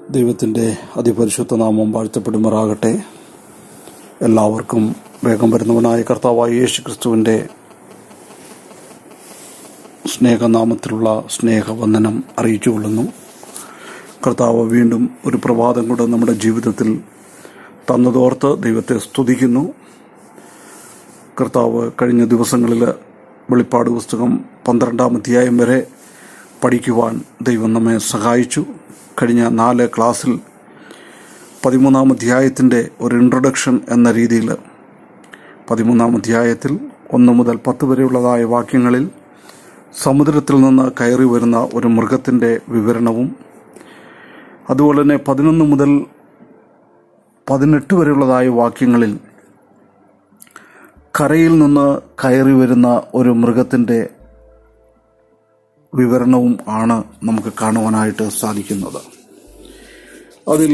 ദൈവത്തിൻ്റെ അതിപരിശുദ്ധ നാമം വാഴ്ത്തപ്പെടുമാറാകട്ടെ എല്ലാവർക്കും വേഗം വരുന്നവനായ കർത്താവായ യേശു ക്രിസ്തുവിൻ്റെ സ്നേഹനാമത്തിലുള്ള സ്നേഹവന്ദനം അറിയിച്ചുകൊള്ളുന്നു കർത്താവ് വീണ്ടും ഒരു പ്രഭാതം കൂടെ നമ്മുടെ ജീവിതത്തിൽ തന്നതോർത്ത് ദൈവത്തെ സ്തുതിക്കുന്നു കർത്താവ് കഴിഞ്ഞ ദിവസങ്ങളിൽ വെളിപ്പാട് പുസ്തകം പന്ത്രണ്ടാം അധ്യായം വരെ പഠിക്കുവാൻ ദൈവം നമ്മെ സഹായിച്ചു കഴിഞ്ഞ നാല് ക്ലാസ്സിൽ പതിമൂന്നാം അധ്യായത്തിൻ്റെ ഒരു ഇൻട്രൊഡക്ഷൻ എന്ന രീതിയിൽ പതിമൂന്നാം അധ്യായത്തിൽ ഒന്ന് മുതൽ പത്ത് വരെയുള്ളതായ വാക്യങ്ങളിൽ സമുദ്രത്തിൽ നിന്ന് കയറി വരുന്ന ഒരു മൃഗത്തിൻ്റെ വിവരണവും അതുപോലെ തന്നെ പതിനൊന്ന് മുതൽ പതിനെട്ട് വരെയുള്ളതായ വാക്യങ്ങളിൽ കരയിൽ നിന്ന് കയറി വരുന്ന ഒരു മൃഗത്തിൻ്റെ വിവരണവും ആണ് നമുക്ക് കാണുവാനായിട്ട് സാധിക്കുന്നത് അതിൽ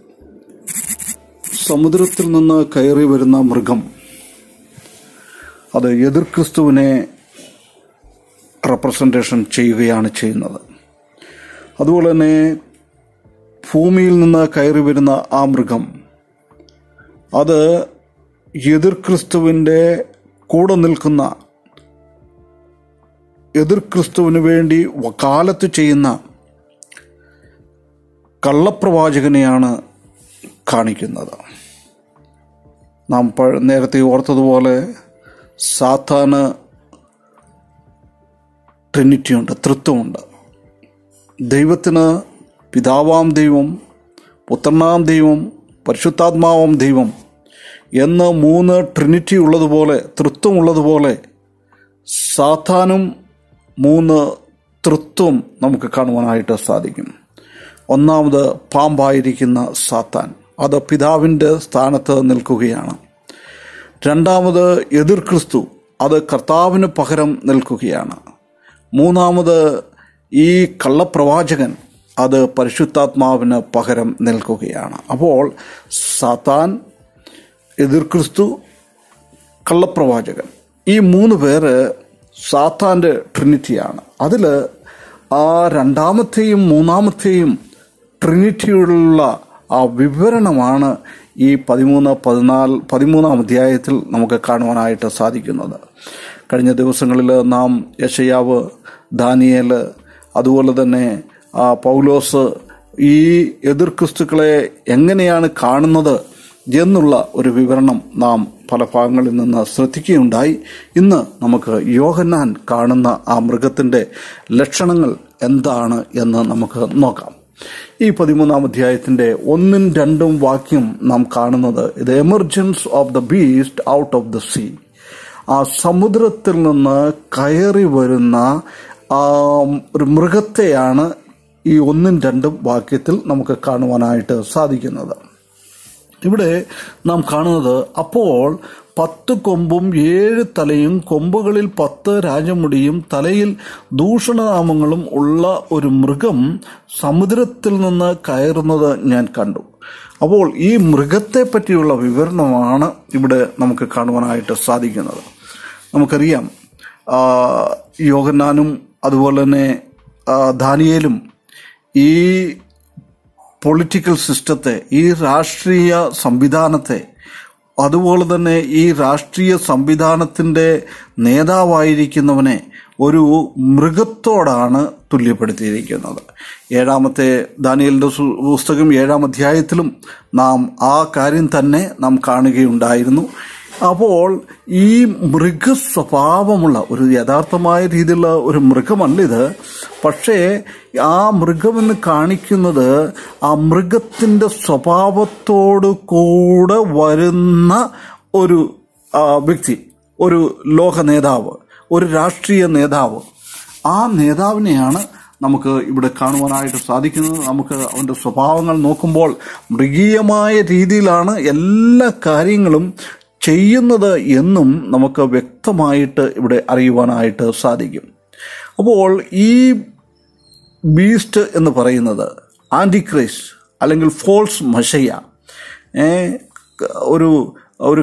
സമുദ്രത്തിൽ നിന്ന് കയറി വരുന്ന മൃഗം അത് എതിർ ക്രിസ്തുവിനെ റെപ്രസെൻറ്റേഷൻ ചെയ്യുകയാണ് ചെയ്യുന്നത് അതുപോലെ തന്നെ ഭൂമിയിൽ നിന്ന് കയറി വരുന്ന ആ മൃഗം അത് എതിർ ക്രിസ്തുവിൻ്റെ കൂടെ നിൽക്കുന്ന എതിർ ക്രിസ്തുവിന് വേണ്ടി വക്കാലത്ത് ചെയ്യുന്ന കള്ളപ്രവാചകനെയാണ് കാണിക്കുന്നത് നാം പ- നേരത്തെ ഓർത്തതുപോലെ സാത്താന് ട്രിനിറ്റിയുണ്ട് തൃത്വമുണ്ട് ദൈവത്തിന് പിതാവാം ദൈവം പുത്രനാം ദൈവം പരിശുദ്ധാത്മാവാം ദൈവം എന്ന് മൂന്ന് ട്രിനിറ്റി ഉള്ളതുപോലെ തൃത്വം ഉള്ളതുപോലെ സാത്താനും മൂന്ന് തൃത്വം നമുക്ക് കാണുവാനായിട്ട് സാധിക്കും ഒന്നാമത് പാമ്പായിരിക്കുന്ന സാത്താൻ അത് പിതാവിൻ്റെ സ്ഥാനത്ത് നിൽക്കുകയാണ് രണ്ടാമത് എതിർ ക്രിസ്തു അത് കർത്താവിന് പകരം നിൽക്കുകയാണ് മൂന്നാമത് ഈ കള്ളപ്രവാചകൻ അത് പരിശുദ്ധാത്മാവിന് പകരം നിൽക്കുകയാണ് അപ്പോൾ സാത്താൻ എതിർ ക്രിസ്തു കള്ളപ്രവാചകൻ ഈ മൂന്ന് പേര് സാത്താൻ്റെ ട്രിനിറ്റിയാണ് അതിൽ ആ രണ്ടാമത്തെയും മൂന്നാമത്തെയും ട്രിനിറ്റിയുള്ള ആ വിവരണമാണ് ഈ പതിമൂന്ന് പതിനാല് പതിമൂന്നാം അധ്യായത്തിൽ നമുക്ക് കാണുവാനായിട്ട് സാധിക്കുന്നത് കഴിഞ്ഞ ദിവസങ്ങളിൽ നാം യശയാവ് ദാനിയേൽ അതുപോലെ തന്നെ ആ പൗലോസ് ഈ എതിർ ക്രിസ്തുക്കളെ എങ്ങനെയാണ് കാണുന്നത് എന്നുള്ള ഒരു വിവരണം നാം പല ഭാഗങ്ങളിൽ നിന്ന് ശ്രദ്ധിക്കുകയുണ്ടായി ഇന്ന് നമുക്ക് യോഹന്നാൻ കാണുന്ന ആ മൃഗത്തിന്റെ ലക്ഷണങ്ങൾ എന്താണ് എന്ന് നമുക്ക് നോക്കാം ഈ പതിമൂന്നാം അധ്യായത്തിന്റെ ഒന്നും രണ്ടും വാക്യം നാം കാണുന്നത് ഇത് emergence of the beast out of the sea ആ സമുദ്രത്തിൽ നിന്ന് കയറി വരുന്ന ആ ഒരു മൃഗത്തെയാണ് ഈ ഒന്നും രണ്ടും വാക്യത്തിൽ നമുക്ക് കാണുവാനായിട്ട് സാധിക്കുന്നത് ഇവിടെ നാം കാണുന്നത് അപ്പോൾ പത്ത് കൊമ്പും ഏഴ് തലയും കൊമ്പുകളിൽ പത്ത് രാജമുടിയും തലയിൽ ദൂഷണനാമങ്ങളും ഉള്ള ഒരു മൃഗം സമുദ്രത്തിൽ നിന്ന് കയറുന്നത് ഞാൻ കണ്ടു അപ്പോൾ ഈ മൃഗത്തെ പറ്റിയുള്ള വിവരണമാണ് ഇവിടെ നമുക്ക് കാണുവാനായിട്ട് സാധിക്കുന്നത് നമുക്കറിയാം ആ, യോഹന്നാനും അതുപോലെ തന്നെ ആ, ദാനിയേലും ഈ പൊളിറ്റിക്കൽ സിസ്റ്റത്തെ ഈ രാഷ്ട്രീയ സംവിധാനത്തെ അതുപോലെ തന്നെ ഈ രാഷ്ട്രീയ സംവിധാനത്തിന്റെ നേതാവായിരിക്കുന്നവനെ ഒരു മൃഗത്തോടാണ് തുല്യപ്പെടുത്തിയിരിക്കുന്നത് ഏഴാമത്തെ ദാനിയലിന്റെ സു- പുസ്തകം ഏഴാം അധ്യായത്തിലും നാം ആ കാര്യം തന്നെ നാം കാണുകയുണ്ടായിരുന്നു അപ്പോൾ ഈ മൃഗ സ്വഭാവമുള്ള ഒരു യഥാർത്ഥമായ രീതിയിലുള്ള ഒരു മൃഗമല്ല ഇത് പക്ഷേ ആ മൃഗമെന്ന് കാണിക്കുന്നത് ആ മൃഗത്തിന്റെ സ്വഭാവത്തോട് കൂടെ വരുന്ന ഒരു ആ, വ്യക്തി ഒരു ലോക നേതാവ് ഒരു രാഷ്ട്രീയ നേതാവ് ആ നേതാവിനെയാണ് നമുക്ക് ഇവിടെ കാണുവാനായിട്ട് സാധിക്കുന്നത് നമുക്ക് അവന്റെ സ്വഭാവങ്ങൾ നോക്കുമ്പോൾ മൃഗീയമായ രീതിയിലാണ് എല്ലാ കാര്യങ്ങളും ചെയ്യുന്നത് എന്നും നമുക്ക് വ്യക്തമായിട്ട് ഇവിടെ അറിയുവാനായിട്ട് സാധിക്കും അപ്പോൾ ഈ ബീസ്റ്റ് എന്ന് പറയുന്നത് ആൻറ്റിക്രൈസ്റ്റ് അല്ലെങ്കിൽ ഫോൾസ് മഷയ ഏ, ഒരു ഒരു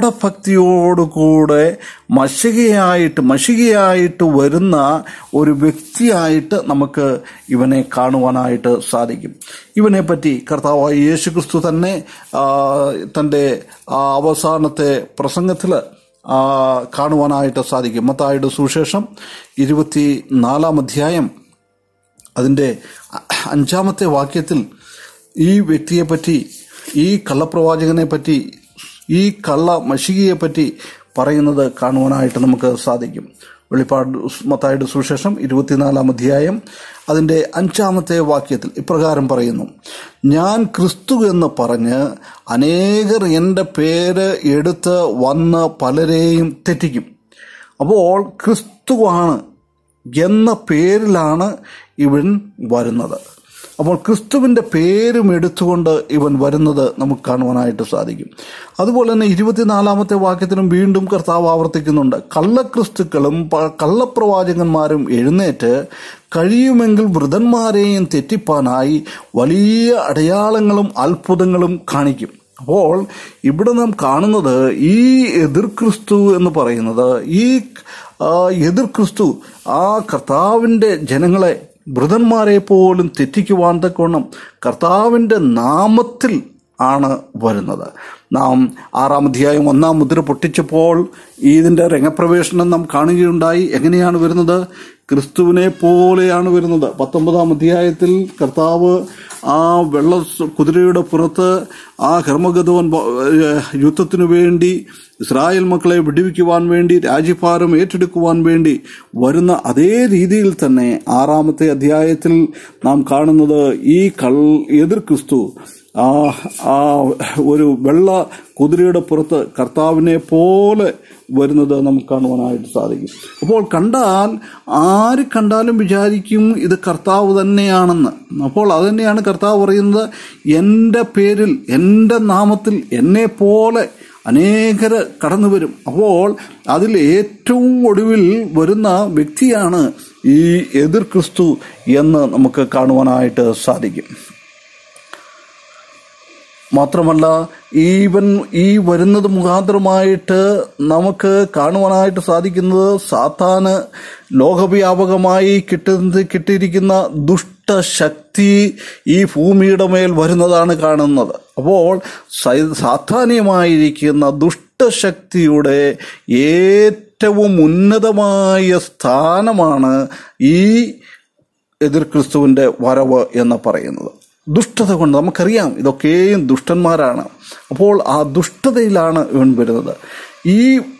കപടഭക്തിയോടുകൂടെ മഷികയായിട്ട് മഷികയായിട്ട് വരുന്ന ഒരു വ്യക്തിയായിട്ട് നമുക്ക് ഇവനെ കാണുവാനായിട്ട് സാധിക്കും ഇവനെ പറ്റി കർത്താവായ യേശു ക്രിസ്തു തന്നെ ആ, തൻ്റെ ആ അവസാനത്തെ പ്രസംഗത്തിൽ ആ, കാണുവാനായിട്ട് സാധിക്കും മത്തായുടെ സുവിശേഷം ഇരുപത്തി നാലാം അധ്യായം അതിൻ്റെ അഞ്ചാമത്തെ വാക്യത്തിൽ ഈ വ്യക്തിയെ പറ്റി ഈ കള്ളപ്രവാചകനെ പറ്റി ഈ കള്ള മഷികയെ പറ്റി പറയുന്നത് കാണുവാനായിട്ട് നമുക്ക് സാധിക്കും വെളിപ്പാട് മത്തായുടെ സുവിശേഷം ഇരുപത്തിനാലാം അധ്യായം അതിൻ്റെ അഞ്ചാമത്തെ വാക്യത്തിൽ ഇപ്രകാരം പറയുന്നു ഞാൻ ക്രിസ്തു എന്ന് പറഞ്ഞ് അനേകർ എൻ്റെ പേര് എടുത്ത് വന്ന് പലരെയും തെറ്റിക്കും അപ്പോൾ ക്രിസ്തുവാണ് എന്ന പേരിലാണ് ഇവൻ വരുന്നത് അപ്പോൾ ക്രിസ്തുവിൻ്റെ പേരും എടുത്തുകൊണ്ട് ഇവൻ വരുന്നത് നമുക്ക് കാണുവാനായിട്ട് സാധിക്കും അതുപോലെ തന്നെ ഇരുപത്തിനാലാമത്തെ വാക്യത്തിലും വീണ്ടും കർത്താവ് ആവർത്തിക്കുന്നുണ്ട് കള്ളക്രിസ്തുക്കളും പ- കള്ളപ്രവാചകന്മാരും എഴുന്നേറ്റ് കഴിയുമെങ്കിൽ വൃതന്മാരെയും തെറ്റിപ്പാനായി വലിയ അടയാളങ്ങളും അത്ഭുതങ്ങളും കാണിക്കും അപ്പോൾ ഇവിടെ നാം കാണുന്നത് ഈ എതിർ ക്രിസ്തു എന്ന് പറയുന്നത് ഈ ആ, എതിർ ക്രിസ്തു ആ കർത്താവിൻ്റെ ജനങ്ങളെ വൃതന്മാരെ പോലും തെറ്റിക്കുവാൻ തക്കവണ്ണം കർത്താവിൻ്റെ നാമത്തിൽ ആണ് വരുന്നത് നാം ആറാം അധ്യായം ഒന്നാം മുദ്ര പൊട്ടിച്ചപ്പോൾ ഇതിൻ്റെ രംഗപ്രവേശനം നാം കാണുകയുണ്ടായി എങ്ങനെയാണ് വരുന്നത് ക്രിസ്തുവിനെ പോലെയാണ് വരുന്നത് പത്തൊമ്പതാം അധ്യായത്തിൽ കർത്താവ് ആ വെള്ള സ് കുതിരയുടെ പുറത്ത് ആ ഹെർമഗതവൻ യുദ്ധത്തിനു വേണ്ടി ഇസ്രായേൽ മക്കളെ വിടുവിക്കുവാൻ വേണ്ടി രാജ്യഭാരം ഏറ്റെടുക്കുവാൻ വേണ്ടി വരുന്ന അതേ രീതിയിൽ തന്നെ ആറാമത്തെ അധ്യായത്തിൽ നാം കാണുന്നത് ഈ കൾ എതിർ ക്രിസ്തു ആ ആ ഒരു വെള്ള കുതിരയുടെ പുറത്ത് കർത്താവിനെ പോലെ വരുന്നത് നമുക്ക് കാണുവാനായിട്ട് സാധിക്കും അപ്പോൾ കണ്ടാൽ ആര് കണ്ടാലും വിചാരിക്കും ഇത് കർത്താവ് തന്നെയാണെന്ന് അപ്പോൾ അതുതന്നെയാണ് കർത്താവ് പറയുന്നത് എൻ്റെ പേരിൽ എൻ്റെ നാമത്തിൽ എന്നെ പോലെ അനേകര് കടന്നു വരും അപ്പോൾ അതിൽ ഏറ്റവും ഒടുവിൽ വരുന്ന വ്യക്തിയാണ് ഈ എതിർ ക്രിസ്തു എന്ന് നമുക്ക് കാണുവാനായിട്ട് സാധിക്കും മാത്രമല്ല ഈവൻ ഈ വരുന്നത് മുഖാന്തരമായിട്ട് നമുക്ക് കാണുവാനായിട്ട് സാധിക്കുന്നത് സാത്താന് ലോകവ്യാപകമായി കിട്ടുന്നത് കിട്ടിയിരിക്കുന്ന ദുഷ്ടശക്തി ഈ ഭൂമിയുടെ മേൽ വരുന്നതാണ് കാണുന്നത് അപ്പോൾ സൈ- സാത്താന്യമായിരിക്കുന്ന ദുഷ്ടശക്തിയുടെ ഏറ്റവും ഉന്നതമായ സ്ഥാനമാണ് ഈ എതിർ ക്രിസ്തുവിൻ്റെ വരവ് എന്ന് പറയുന്നത് ദുഷ്ടത കൊണ്ട് നമുക്കറിയാം ഇതൊക്കെയും ദുഷ്ടന്മാരാണ് അപ്പോൾ ആ ദുഷ്ടതയിലാണ് ഇവൻ വരുന്നത് ഈ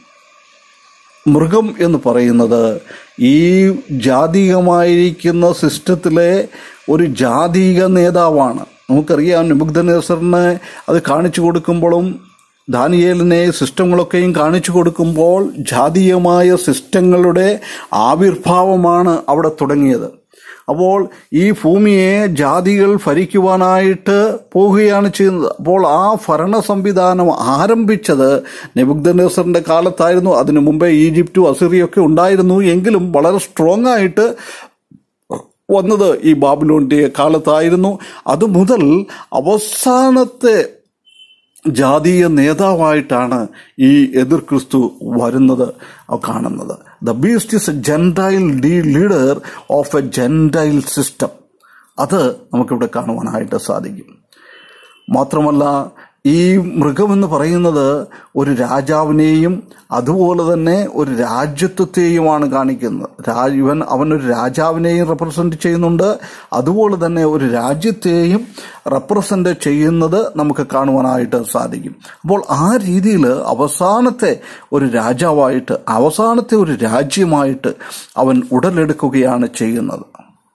മൃഗം എന്ന് പറയുന്നത് ഈ ജാതികമായിരിക്കുന്ന സിസ്റ്റത്തിലെ ഒരു ജാതീക നേതാവാണ് നമുക്കറിയാം നിബുഗ്ധനേസറിനെ അത് കാണിച്ചു കൊടുക്കുമ്പോഴും ദാനിയേലിനെ സിസ്റ്റങ്ങളൊക്കെയും കാണിച്ചു കൊടുക്കുമ്പോൾ ജാതീയമായ സിസ്റ്റങ്ങളുടെ ആവിർഭാവമാണ് അവിടെ തുടങ്ങിയത് അപ്പോൾ ഈ ഭൂമിയെ ജാതികൾ ഭരിക്കുവാനായിട്ട് പോവുകയാണ് ചെയ്യുന്നത് അപ്പോൾ ആ ഭരണ സംവിധാനം ആരംഭിച്ചത് നെബുഗ്ദനേസറിന്റെ കാലത്തായിരുന്നു അതിനു മുമ്പേ ഈജിപ്തും അസിറിയൊക്കെ ഉണ്ടായിരുന്നു എങ്കിലും വളരെ സ്ട്രോങ് ആയിട്ട് വന്നത് ഈ ബാബിലോണിന്റെ കാലത്തായിരുന്നു അതുമുതൽ അവസാനത്തെ ജാതീയ നേതാവായിട്ടാണ് ഈ എതിർ ക്രിസ്തു വരുന്നത് കാണുന്നത് the beast is a gentile leader of a gentile system അത് നമുക്കിവിടെ കാണുവാനായിട്ട് സാധിക്കും മാത്രമല്ല ഈ മൃഗമെന്ന് പറയുന്നത് ഒരു രാജാവിനെയും അതുപോലെ തന്നെ ഒരു രാജ്യത്വത്തെയുമാണ് കാണിക്കുന്നത് രാ- ഇവൻ അവനൊരു രാജാവിനെയും റെപ്രസെന്റ് ചെയ്യുന്നുണ്ട് അതുപോലെ തന്നെ ഒരു രാജ്യത്തെയും റെപ്രസെന്റ് ചെയ്യുന്നത് നമുക്ക് കാണുവാനായിട്ട് സാധിക്കും അപ്പോൾ ആ രീതിയിൽ അവസാനത്തെ ഒരു രാജാവായിട്ട് അവസാനത്തെ ഒരു രാജ്യമായിട്ട് അവൻ ഉടലെടുക്കുകയാണ് ചെയ്യുന്നത്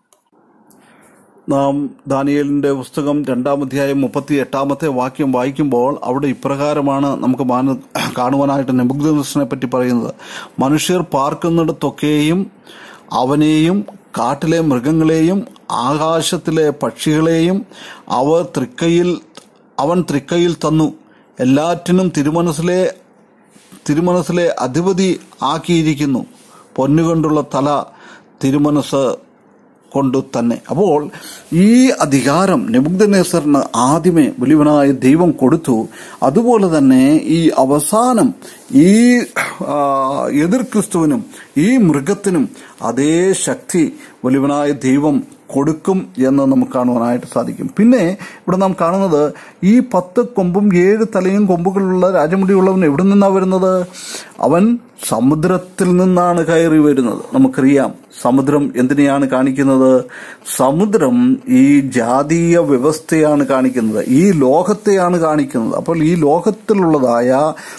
നാം ദാനിയേലിന്റെ പുസ്തകം രണ്ടാം അധ്യായം മുപ്പത്തി എട്ടാമത്തെ വാക്യം വായിക്കുമ്പോൾ അവിടെ ഇപ്രകാരമാണ് നമുക്ക് മാന കാണുവാനായിട്ട് നെബുഗ്ദനസിനെ പറ്റി പറയുന്നത് മനുഷ്യർ പാർക്കുന്നിടത്തൊക്കെയും അവനെയും കാട്ടിലെ മൃഗങ്ങളെയും ആകാശത്തിലെ പക്ഷികളെയും അവർ തൃക്കയിൽ അവൻ തൃക്കയിൽ തന്നു എല്ലാറ്റിനും തിരുമനസിലെ തിരുമനസിലെ അധിപതി ആക്കിയിരിക്കുന്നു പൊന്നുകൊണ്ടുള്ള തല തിരുമനസ് കൊണ്ടു തന്നെ അപ്പോൾ ഈ അധികാരം നെബുദ്നേസറിന് ആദ്യമേ വലിയവനായ ദൈവം കൊടുത്തു അതുപോലെ തന്നെ ഈ അവസാനം ഈ ആ, എതിർ ക്രിസ്തുവിനും ഈ മൃഗത്തിനും അതേ ശക്തി വലിയവനായ ദൈവം കൊടുക്കും എന്ന് നമുക്ക് കാണുവാനായിട്ട് സാധിക്കും പിന്നെ ഇവിടെ നാം കാണുന്നത് ഈ പത്ത് കൊമ്പും ഏഴ് തലയും കൊമ്പുകളുള്ള രാജമുടിയുള്ളവൻ എവിടെ നിന്നാണ് വരുന്നത് അവൻ സമുദ്രത്തിൽ നിന്നാണ് കയറി വരുന്നത് നമുക്കറിയാം സമുദ്രം എന്തിനെയാണ് കാണിക്കുന്നത് സമുദ്രം ഈ ജാതീയ വ്യവസ്ഥയാണ് കാണിക്കുന്നത് ഈ ലോകത്തെയാണ് കാണിക്കുന്നത് അപ്പോൾ ഈ ലോകത്തിലുള്ളതായ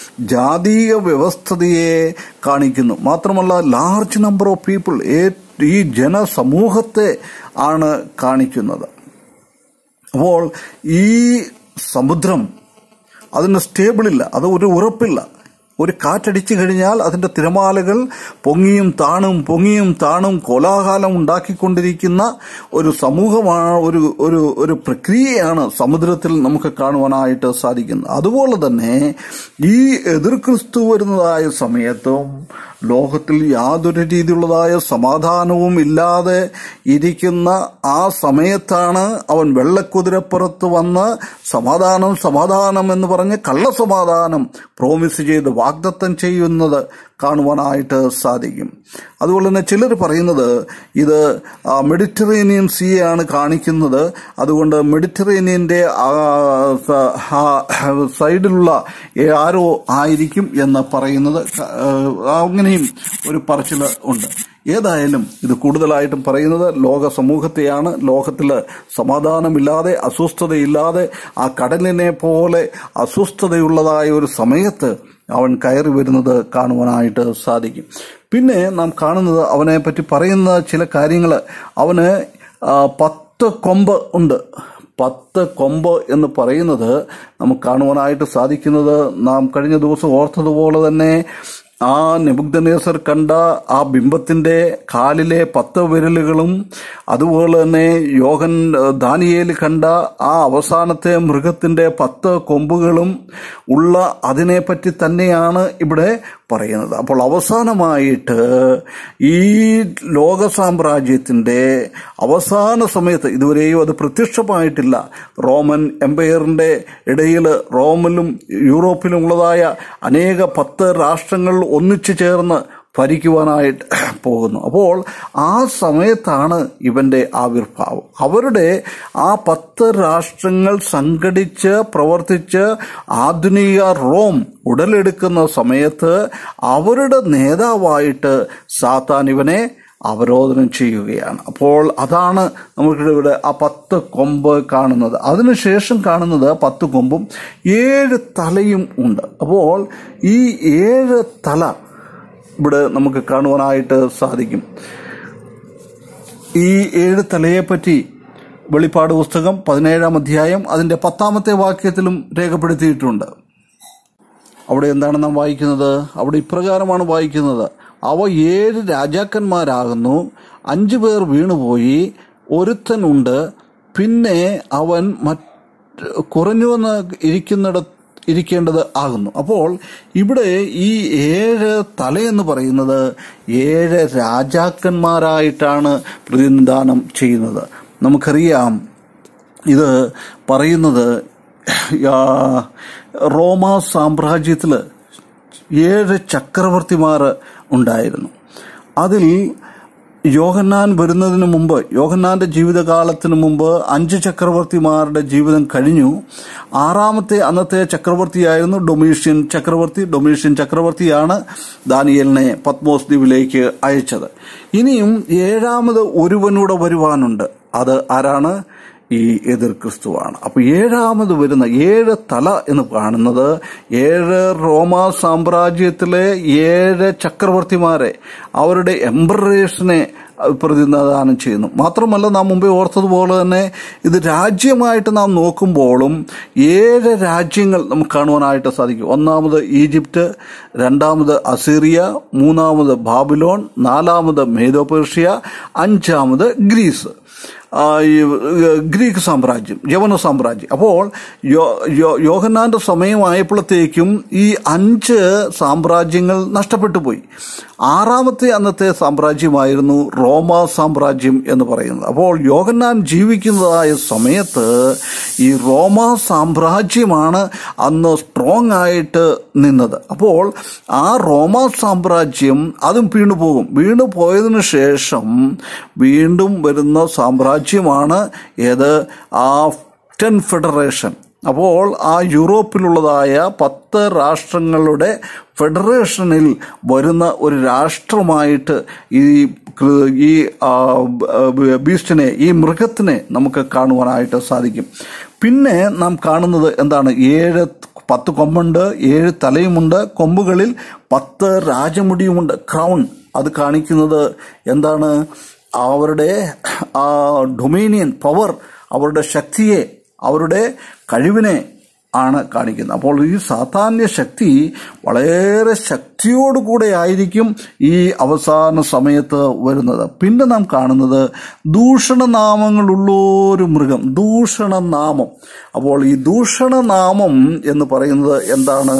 ജാതീയ വ്യവസ്ഥതയെ കാണിക്കുന്നു മാത്രമല്ല ലാർജ് നമ്പർ ഓഫ് പീപ്പിൾ ഈ ജനസമൂഹത്തെ ആണ് കാണിക്കുന്നത് അപ്പോൾ ഈ സമുദ്രം അതിന് സ്റ്റേബിളില്ല അത് ഒരു ഉറപ്പില്ല ഒരു കാറ്റടിച്ചു കഴിഞ്ഞാൽ അതിന്റെ തിരമാലകൾ പൊങ്ങിയും താണും പൊങ്ങിയും താണും കോലാഹലം ഉണ്ടാക്കിക്കൊണ്ടിരിക്കുന്ന ഒരു സമൂഹമാണ് ഒരു ഒരു ഒരു പ്രക്രിയയാണ് സമുദ്രത്തിൽ നമുക്ക് കാണുവാനായിട്ട് സാധിക്കുന്നത് അതുപോലെ തന്നെ ഈ എതിർ ക്രിസ്തു വരുന്നതായ സമയത്തും ലോകത്തിൽ യാതൊരു രീതിയിലുള്ളതായ സമാധാനവും ഇല്ലാതെ ഇരിക്കുന്ന ആ സമയത്താണ് അവൻ വെള്ളക്കുതിരപ്പുറത്ത് വന്ന് സമാധാനം സമാധാനം എന്ന് പറഞ്ഞ് കള്ളസമാധാനം പ്രോമിസ് ചെയ്ത് വാഗ്ദത്തം ചെയ്യുന്നത് കാണുവാനായിട്ട് സാധിക്കും അതുപോലെ തന്നെ ചിലർ പറയുന്നത് ഇത് ആ, മെഡിറ്ററേനിയൻ സീയാണ് കാണിക്കുന്നത് അതുകൊണ്ട് മെഡിറ്ററേനിയന്റെ ആ, സ- ആ, സൈഡിലുള്ള ആരോ ആയിരിക്കും എന്ന് പറയുന്നത് ക- ആ, അങ്ങനെയും ഒരു പറച്ചിൽ ഉണ്ട് ഏതായാലും ഇത് കൂടുതലായിട്ടും പറയുന്നത് ലോക സമൂഹത്തെയാണ് ലോകത്തിൽ സമാധാനമില്ലാതെ അസ്വസ്ഥതയില്ലാതെ ആ കടലിനെ പോലെ അസ്വസ്ഥതയുള്ളതായ ഒരു സമയത്ത് അവൻ കയറി വരുന്നത് കാണുവാനായിട്ട് സാധിക്കും പിന്നെ നാം കാണുന്നത് അവനെ പറ്റി പറയുന്ന ചില കാര്യങ്ങൾ അവന് ആ, പത്ത് കൊമ്പ് ഉണ്ട് പത്ത് കൊമ്പ് എന്ന് പറയുന്നത് നമുക്ക് കാണുവാനായിട്ട് സാധിക്കുന്നത് നാം കഴിഞ്ഞ ദിവസം ഓർത്തതുപോലെ തന്നെ ആ നെബുഗ്ദനേസർ കണ്ട ആ ബിംബത്തിന്റെ കാലിലെ പത്ത് വിരലുകളും അതുപോലെ തന്നെ യോഹൻ ദാനിയേൽ കണ്ട ആ അവസാനത്തെ മൃഗത്തിന്റെ പത്ത് കൊമ്പുകളും ഉള്ള അതിനെപ്പറ്റി തന്നെയാണ് ഇവിടെ പറയുന്നത് അപ്പോൾ അവസാനമായിട്ട് ഈ ലോക സാമ്രാജ്യത്തിന്റെ അവസാന സമയത്ത് ഇതുവരെയും അത് പ്രത്യക്ഷമായിട്ടില്ല റോമൻ എംപയറിന്റെ ഇടയിൽ റോമിലും യൂറോപ്പിലും ഉള്ളതായ അനേക പത്ത് രാഷ്ട്രങ്ങൾ ഒന്നിച്ചു ചേർന്ന് ഭരിക്കുവാനായിട്ട് പോകുന്നു അപ്പോൾ ആ സമയത്താണ് ഇവന്റെ ആവിർഭാവം അവരുടെ ആ പത്ത് രാഷ്ട്രങ്ങൾ സംഘടിച്ച് പ്രവർത്തിച്ച് ആധുനിക റോം ഉടലെടുക്കുന്ന സമയത്ത് അവരുടെ നേതാവായിട്ട് സാത്താൻ ഇവനെ അവരോധനം ചെയ്യുകയാണ് അപ്പോൾ അതാണ് നമുക്ക് ഇവിടെ ആ പത്ത് കൊമ്പ് കാണുന്നത് അതിനുശേഷം കാണുന്നത് പത്ത് കൊമ്പും ഏഴ് തലയും ഉണ്ട് അപ്പോൾ ഈ ഏഴ് തല ഇവിടെ നമുക്ക് കാണുവാനായിട്ട് സാധിക്കും ഈ ഏഴ് തലയെപ്പറ്റി വെളിപ്പാട് പുസ്തകം പതിനേഴാം അധ്യായം അതിന്റെ പത്താമത്തെ വാക്യത്തിലും രേഖപ്പെടുത്തിയിട്ടുണ്ട് അവിടെ എന്താണ് നാം വായിക്കുന്നത് അവിടെ ഇപ്രകാരമാണ് വായിക്കുന്നത് അവ ഏഴ് രാജാക്കന്മാരാകുന്നു അഞ്ചു പേർ വീണുപോയി ഒരുത്തനുണ്ട് പിന്നെ അവൻ മറ്റ് കുറഞ്ഞുവന്ന് ഇരിക്കുന്നിട ഇരിക്കേണ്ടത് ആകുന്നു അപ്പോൾ ഇവിടെ ഈ ഏഴ് തലയെന്ന് പറയുന്നത് ഏഴ് രാജാക്കന്മാരായിട്ടാണ് പ്രതിനിധാനം ചെയ്യുന്നത് നമുക്കറിയാം ഇത് പറയുന്നത് ആ, റോമ സാമ്രാജ്യത്തിൽ ഏഴ് ചക്രവർത്തിമാർ ഉണ്ടായിരുന്നു അതിൽ യോഹന്നാൻ വരുന്നതിന് മുമ്പ് യോഹന്നാന്റെ ജീവിതകാലത്തിന് മുമ്പ് അഞ്ച് ചക്രവർത്തിമാരുടെ ജീവിതം കഴിഞ്ഞു ആറാമത്തെ അന്നത്തെ ചക്രവർത്തിയായിരുന്നു ഡൊമീഷ്യൻ ചക്രവർത്തി ഡൊമീഷ്യൻ ചക്രവർത്തിയാണ് ദാനിയലിനെ പത്മോസ് ദ്വീപിലേക്ക് അയച്ചത് ഇനിയും ഏഴാമത് ഒരുവനൂടെ വരുവാനുണ്ട് അത് ആരാണ് ഈ എതിർ ക്രിസ്തുവാണ് അപ്പൊ ഏഴാമത് വരുന്ന ഏഴ് തല എന്ന് കാണുന്നത് ഏഴ് റോമ സാമ്രാജ്യത്തിലെ ഏഴ് ചക്രവർത്തിമാരെ അവരുടെ എംബറേഷനെ പ്രതിനിധാനം ചെയ്യുന്നു മാത്രമല്ല നാം മുമ്പേ ഓർത്തതുപോലെ തന്നെ ഇത് രാജ്യമായിട്ട് നാം നോക്കുമ്പോഴും ഏഴ് രാജ്യങ്ങൾ നമുക്ക് കാണുവാനായിട്ട് സാധിക്കും ഒന്നാമത് ഈജിപ്റ്റ് രണ്ടാമത് അസീറിയ മൂന്നാമത് ബാബിലോൺ നാലാമത് മേദോപേർഷ്യ അഞ്ചാമത് ഗ്രീസ് ആ, ഈ, ഏ, ഗ്രീക്ക് സാമ്രാജ്യം യവന സാമ്രാജ്യം അപ്പോൾ യോ- യോ- യോഹന്നാന്റെ സമയമായപ്പോഴത്തേക്കും ഈ അഞ്ച് സാമ്രാജ്യങ്ങൾ നഷ്ടപ്പെട്ടു പോയി ആറാമത്തെ അന്നത്തെ സാമ്രാജ്യമായിരുന്നു റോമ സാമ്രാജ്യം എന്ന് പറയുന്നത് അപ്പോൾ യോഹന്നാൻ ജീവിക്കുന്നതായ സമയത്ത് ഈ റോമ സാമ്രാജ്യമാണ് അന്ന് സ്ട്രോങ് ആയിട്ട് നിന്നത് അപ്പോൾ ആ റോമ സാമ്രാജ്യം അതും വീണു പോകും വീണു പോയതിനു ശേഷം വീണ്ടും വരുന്ന സാമ്രാജ്യമാണ് ഏത് ആ ടെൻ ഫെഡറേഷൻ അപ്പോൾ ആ യൂറോപ്പിലുള്ളതായ പത്ത് രാഷ്ട്രങ്ങളുടെ ഫെഡറേഷനിൽ വരുന്ന ഒരു രാഷ്ട്രമായിട്ട് ഈ കൃ- ഈ ആ, ബ- ബീസ്റ്റിനെ ഈ മൃഗത്തിനെ നമുക്ക് കാണുവാനായിട്ട് സാധിക്കും പിന്നെ നാം കാണുന്നത് എന്താണ് ഏഴ് പത്ത് കൊമ്പുണ്ട് ഏഴ് തലയുമുണ്ട് കൊമ്പുകളിൽ പത്ത് രാജമുടിയുമുണ്ട് ക്രൗൺ അത് കാണിക്കുന്നത് എന്താണ് അവരുടെ ആ ഡൊമീനിയൻ പവർ അവരുടെ ശക്തിയെ അവരുടെ കഴിവിനെ ആണ് കാണിക്കുന്നത് അപ്പോൾ ഈ സാധാന്യ ശക്തി വളരെ ശക്തിയോടുകൂടെ ആയിരിക്കും ഈ അവസാന സമയത്ത് വരുന്നത് പിന്നെ നാം കാണുന്നത് ദൂഷണനാമങ്ങളുള്ള ഒരു മൃഗം ദൂഷണനാമം അപ്പോൾ ഈ ദൂഷണനാമം എന്ന് പറയുന്നത് എന്താണ്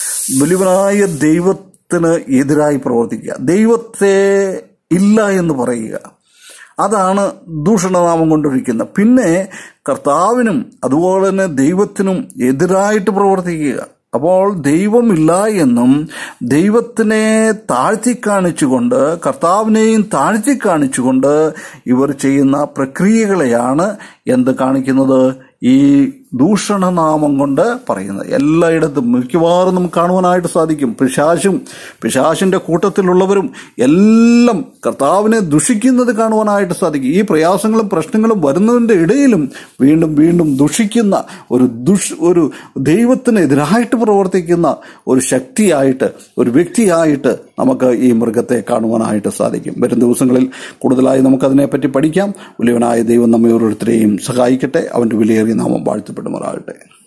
വലിയവനായ ദൈവത്തിന് എതിരായി പ്രവർത്തിക്കുക ദൈവത്തെ ഇല്ല എന്ന് പറയുക അതാണ് ദൂഷണനാമം കൊണ്ടിരിക്കുന്നത് പിന്നെ കർത്താവിനും അതുപോലെ തന്നെ ദൈവത്തിനും എതിരായിട്ട് പ്രവർത്തിക്കുക അപ്പോൾ ദൈവമില്ല എന്നും ദൈവത്തിനെ താഴ്ത്തി കാണിച്ചുകൊണ്ട് കർത്താവിനെയും താഴ്ത്തി കാണിച്ചുകൊണ്ട് ഇവർ ചെയ്യുന്ന പ്രക്രിയകളെയാണ് എന്ത് കാണിക്കുന്നത് ഈ ദൂഷണനാമം കൊണ്ട് പറയുന്നത് എല്ലായിടത്തും മിക്കവാറും നമുക്ക് കാണുവാനായിട്ട് സാധിക്കും പിശാശും പിശാശിന്റെ കൂട്ടത്തിലുള്ളവരും എല്ലാം കർത്താവിനെ ദുഷിക്കുന്നത് കാണുവാനായിട്ട് സാധിക്കും ഈ പ്രയാസങ്ങളും പ്രശ്നങ്ങളും വരുന്നതിന്റെ ഇടയിലും വീണ്ടും വീണ്ടും ദുഷിക്കുന്ന ഒരു ദുഷ് ഒരു ദൈവത്തിനെതിരായിട്ട് പ്രവർത്തിക്കുന്ന ഒരു ശക്തിയായിട്ട് ഒരു വ്യക്തിയായിട്ട് നമുക്ക് ഈ മൃഗത്തെ കാണുവാനായിട്ട് സാധിക്കും വരും ദിവസങ്ങളിൽ കൂടുതലായി നമുക്കതിനെപ്പറ്റി പഠിക്കാം വലിയവനായ ദൈവം നമ്മെ ഓരോരുത്തരെയും സഹായിക്കട്ടെ അവന്റെ വിലയേറിയ നാമം വാഴ്ത്തപ്പെടുമാറാകട്ടെ